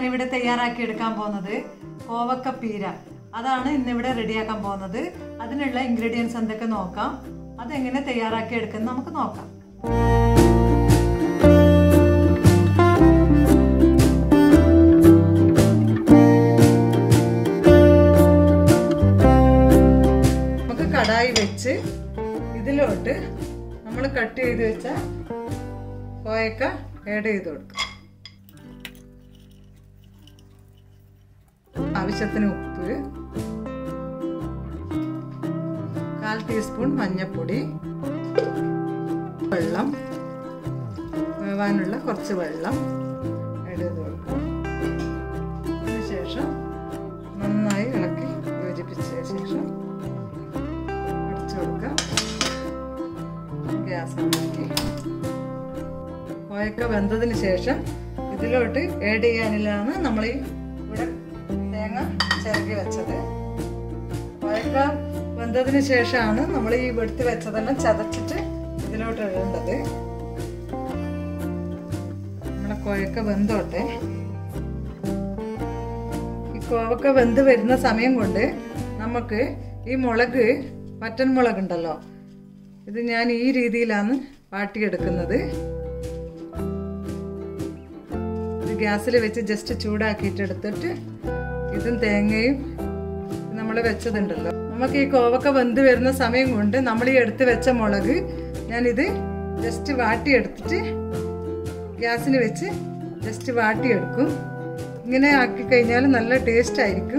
ഞാനിവിടെ തയ്യാറാക്കി എടുക്കാൻ പോകുന്നത് കോവക്ക പീര അതാണ് ഇന്നിവിടെ റെഡിയാക്കാൻ പോകുന്നത് അതിനുള്ള ഇൻഗ്രീഡിയൻസ് എന്തൊക്കെ നോക്കാം അതെങ്ങനെ തയ്യാറാക്കി എടുക്കുന്നത് നമുക്ക് നോക്കാം നമുക്ക് കടായി വെച്ച് ഇതിലോട്ട് നമ്മൾ കട്ട് ചെയ്ത് വെച്ച കോയക്ക ആഡ് ചെയ്ത് കൊടുക്കുക ആവശ്യത്തിന് ഉപ്പ് കാൽ ടീസ്പൂൺ മഞ്ഞൾപ്പൊടി വെള്ളം വേവാനുള്ള കുറച്ച് വെള്ളം ആഡ് ചെയ്ത് കൊടുക്കും അതിനുശേഷം നന്നായി ഇളക്കി യോജിപ്പിച്ച ശേഷം അടച്ചു കൊടുക്കാം ഗ്യാസ് ഓണാക്കി കോയക്ക വെന്തതിന് ശേഷം ഇതിലോട്ട് ആഡ് ചെയ്യാനില്ലാണ് നമ്മൾ ഈ ഇവിടെ തേങ്ങ ചിരകി വെച്ചത് കോയക്ക വെന്തതിന് ശേഷമാണ് നമ്മൾ ഈ വെടുത്ത് വെച്ചതെല്ലാം ചതച്ചിട്ട് ഇതിലോട്ട് ഇടേണ്ടത് നമ്മുടെ കോയക്ക വെന്തോട്ടെ ഈ കോവക്ക വെന്ത് വരുന്ന സമയം കൊണ്ട് നമുക്ക് ഈ മുളക് വറ്റൻ മുളക് ഉണ്ടല്ലോ ഇത് ഞാൻ ഈ രീതിയിലാണ് വാട്ടിയെടുക്കുന്നത് ഇത് ഗ്യാസിൽ വെച്ച് ജസ്റ്റ് ചൂടാക്കിയിട്ട് എടുത്തിട്ട് ഇതും തേങ്ങയും നമ്മൾ വെച്ചതുണ്ടല്ലോ നമുക്ക് ഈ കോവക്ക വെന്ത് വരുന്ന സമയം കൊണ്ട് നമ്മൾ ഈ എടുത്ത് വെച്ച മുളക് ഞാനിത് ജസ്റ്റ് വാട്ടിയെടുത്തിട്ട് ഗ്യാസിന് വെച്ച് ജസ്റ്റ് വാട്ടിയെടുക്കും ഇങ്ങനെ ആക്കി കഴിഞ്ഞാൽ നല്ല ടേസ്റ്റ് ആയിരിക്കും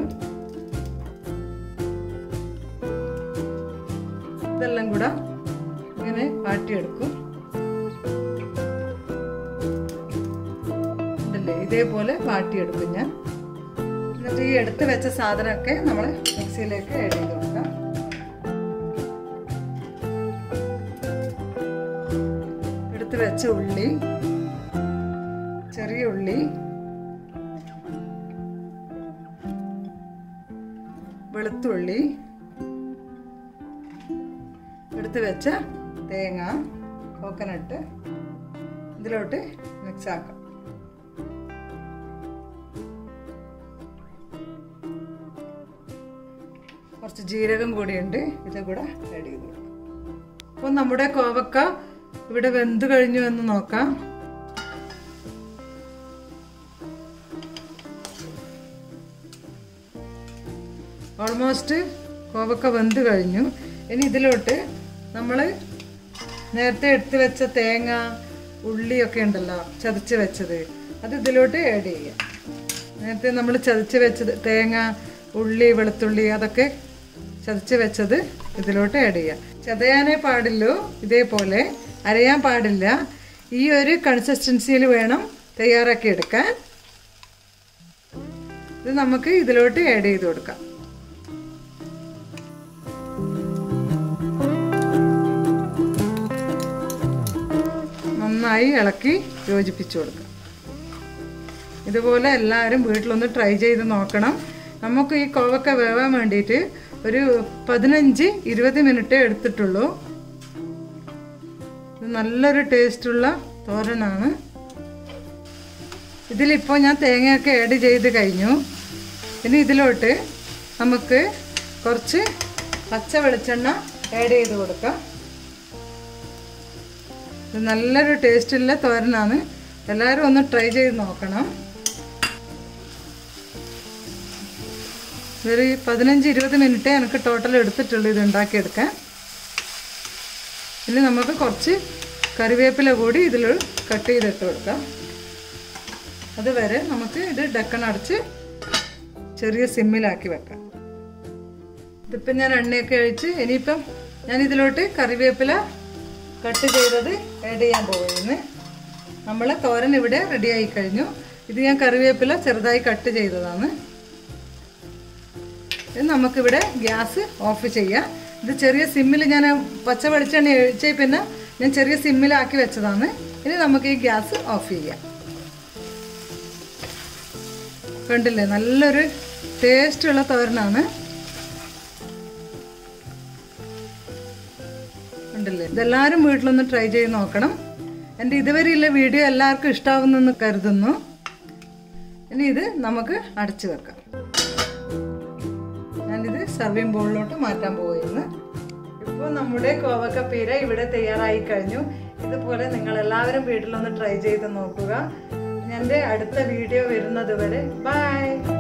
ഇതെല്ലാം കൂടെ ഇങ്ങനെ വാട്ടിയെടുക്കും ഉണ്ടല്ലേ ഇതേപോലെ വാട്ടിയെടുക്കും ഞാൻ എന്നിട്ട് ഈ എടുത്ത് വെച്ച സാധനമൊക്കെ നമ്മൾ മിക്സിയിലേക്ക് ആഡ് ചെയ്ത് കൊടുക്കാം എടുത്ത് വെച്ച ഉള്ളി ചെറിയ ഉള്ളി വെളുത്തുള്ളി എടുത്ത് വെച്ച തേങ്ങ കോക്കനട്ട് ഇതിലോട്ട് മിക്സ് ആക്കാം കുറച്ച് ജീരകം കൂടിയുണ്ട് ഇത് കൂടെ ആഡ് ചെയ്ത് കൊടുക്കാം അപ്പോൾ നമ്മുടെ കോവക്ക ഇവിടെ വെന്ത് കഴിഞ്ഞു എന്ന് നോക്കാം ഓൾമോസ്റ്റ് കോവക്ക വെന്ത് കഴിഞ്ഞു ഇനി ഇതിലോട്ട് നമ്മൾ നേരത്തെ എടുത്ത് വെച്ച തേങ്ങ ഉള്ളിയൊക്കെ ഉണ്ടല്ലോ ചതച്ച് വെച്ചത് അത് ഇതിലോട്ട് ആഡ് ചെയ്യാം നേരത്തെ നമ്മൾ ചതച്ച് വെച്ചത് തേങ്ങ ഉള്ളി വെളുത്തുള്ളി അതൊക്കെ ചതച്ച് വെച്ചത് ഇതിലോട്ട് ആഡ് ചെയ്യാം ചതയാനേ പാടില്ലൂ ഇതേപോലെ അരയാൻ പാടില്ല ഈ ഒരു കൺസിസ്റ്റൻസിയിൽ വേണം തയ്യാറാക്കി എടുക്കാൻ ഇത് നമുക്ക് ഇതിലോട്ട് ആഡ് ചെയ്ത് കൊടുക്കാം നന്നായി ഇളക്കി യോജിപ്പിച്ചു കൊടുക്കുക ഇതുപോലെ എല്ലാവരും വീട്ടിലൊന്ന് ട്രൈ ചെയ്ത് നോക്കണം നമുക്ക് ഈ കോവക്ക വേവാൻ വേണ്ടിയിട്ട് ഒരു പതിനഞ്ച് ഇരുപത് മിനിറ്റേ എടുത്തിട്ടുള്ളൂ ഇത് നല്ലൊരു ടേസ്റ്റുള്ള തോരനാണ് ഇതിലിപ്പോൾ ഞാൻ തേങ്ങയൊക്കെ ആഡ് ചെയ്ത് കഴിഞ്ഞു ഇനി ഇതിലോട്ട് നമുക്ക് കുറച്ച് പച്ച വെളിച്ചെണ്ണ ആഡ് ചെയ്ത് കൊടുക്കാം ഇത് നല്ലൊരു ടേസ്റ്റുള്ള തോരനാണ് എല്ലാവരും ഒന്ന് ട്രൈ ചെയ്ത് നോക്കണം ഒരു പതിനഞ്ച് ഇരുപത് മിനിറ്റേ എനിക്ക് ടോട്ടൽ എടുത്തിട്ടുള്ളൂ ഇത് ഉണ്ടാക്കിയെടുക്കാൻ ഇനി നമുക്ക് കുറച്ച് കറിവേപ്പില കൂടി ഇതിൽ കട്ട് ചെയ്തിട്ട് കൊടുക്കാം അതുവരെ നമുക്ക് ഇത് ഡക്കൺ അടച്ച് ചെറിയ സിമ്മിലാക്കി വെക്കാം ഇതിപ്പം ഞാൻ എണ്ണയൊക്കെ ഒഴിച്ച് ഇനിയിപ്പം ഞാൻ ഇതിലോട്ട് കറിവേപ്പില കട്ട് ചെയ്തത് ആഡ് ചെയ്യാൻ പോകുന്നു നമ്മൾ തോരൻ ഇവിടെ റെഡിയായി കഴിഞ്ഞു ഇത് ഞാൻ കറിവേപ്പില ചെറുതായി കട്ട് ചെയ്തതാണ് ഇത് നമുക്കിവിടെ ഗ്യാസ് ഓഫ് ചെയ്യാം ഇത് ചെറിയ സിമ്മിൽ ഞാൻ പച്ച വെളിച്ചെണ്ണ ഒഴിച്ച പിന്നെ ഞാൻ ചെറിയ സിമ്മിലാക്കി വെച്ചതാണ് ഇനി നമുക്ക് ഈ ഗ്യാസ് ഓഫ് ചെയ്യാം കണ്ടില്ലേ നല്ലൊരു ടേസ്റ്റുള്ള തോരനാണ് ഉണ്ടല്ലേ ഇതെല്ലാവരും വീട്ടിലൊന്ന് ട്രൈ ചെയ്ത് നോക്കണം എൻ്റെ ഇതുവരെയുള്ള വീഡിയോ എല്ലാവർക്കും ഇഷ്ടാവുന്നെന്ന് കരുതുന്നു ഇനി ഇത് നമുക്ക് അടച്ചു വെക്കാം ഞാനിത് സർവിങ് ബോളിലോട്ട് മാറ്റാൻ പോവുകയാണ് ഇപ്പോൾ നമ്മുടെ കോവക്കപ്പീര ഇവിടെ തയ്യാറായി കഴിഞ്ഞു ഇതുപോലെ നിങ്ങൾ എല്ലാവരും വീട്ടിലൊന്ന് ട്രൈ ചെയ്ത് നോക്കുക എൻ്റെ അടുത്ത വീഡിയോ വരുന്നത് വരെ ബൈ